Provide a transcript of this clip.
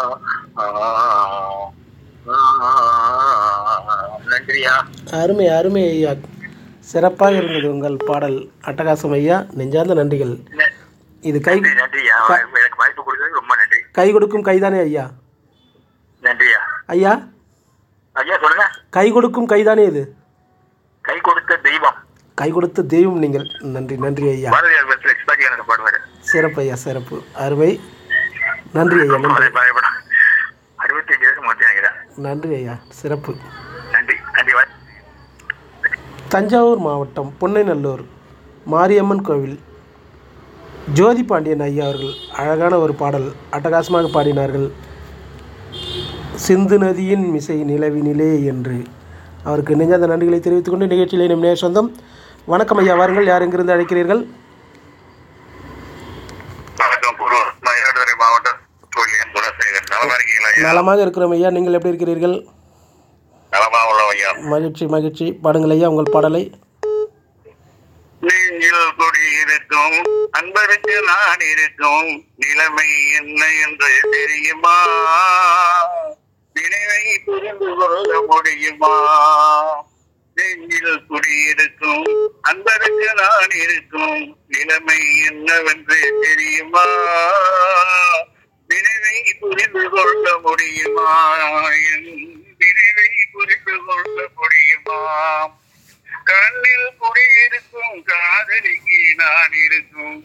நன்றியா அருமை அருமை ஐயா சிறப்பாக இருந்தது உங்கள் பாடல் அட்டகாசம் ஐயா நெஞ்சார்ந்த நன்றிகள் இது கை நன்றி நன்றியா எனக்கு வாய்ப்பு கொடுத்தது ரொம்ப நன்றி கை கொடுக்கும் கைதானே ஐயா நன்றியா ஐயா ஐயா சொல்லுங்க கை கொடுக்கும் கைதானே இது கை கொடுத்த தெய்வம் கை கொடுத்த தெய்வம் நீங்கள் நன்றி நன்றி ஐயா பாரதியார் பஸ்ல எக்ஸ்பர்ட் எனக்கு பாடுவாரு சிறப்பு ஐயா சிறப்பு அருமை நன்றி ஐயா நன்றி அதை பாடுபடம் அறுபத்தி அஞ்சு வருஷம் மூர்த்தி நினைக்கிறேன் நன்றி ஐயா சிறப்பு நன்றி நன்றி வாய் தஞ்சாவூர் மாவட்டம் பொன்னைநல்லூர் மாரியம்மன் கோவில் ஜோதி பாண்டியன் ஐயா அவர்கள் அழகான ஒரு பாடல் அட்டகாசமாக பாடினார்கள் சிந்து நதியின் மிசை நிலவினிலே என்று அவருக்கு நெஞ்சார்ந்த நன்றிகளை தெரிவித்துக் கொண்டு நிகழ்ச்சியிலே நம் நேர் சொந்தம் வணக்கம் ஐயா வாருங்கள் யார் எங்கிருந்து அழைக்கிறீர்கள் வணக்கம் குரு மயிலாடுதுறை மாவட்டம் தொழில் குணசேகர் நலமா இருக்கீங்களா ஐயா நலமாக இருக்கிறோம் ஐயா நீங்கள் எப்படி இருக்கிறீர்கள் நலமா உள்ளோம் ஐயா மகிழ்ச்சி மகிழ்ச்சி பாடுங்கள் ஐயா உங்கள் பாடலை நெஞ்சில் குடியிருக்கும் அன்பருக்கு நான் இருக்கும் நிலைமை என்ன என்று தெரியுமா நினைவை புரிந்து கொள்ள முடியுமா நெஞ்சில் குடியிருக்கும் அன்பருக்கு நான் இருக்கும் நிலைமை என்னவென்று தெரியுமா நினைவை புரிந்து கொள்ள முடியுமா என் நினைவை புரிந்து கொள்ள முடியுமா கண்ணில் குடியிருக்கும் காதலிக்கு நான் இருக்கும்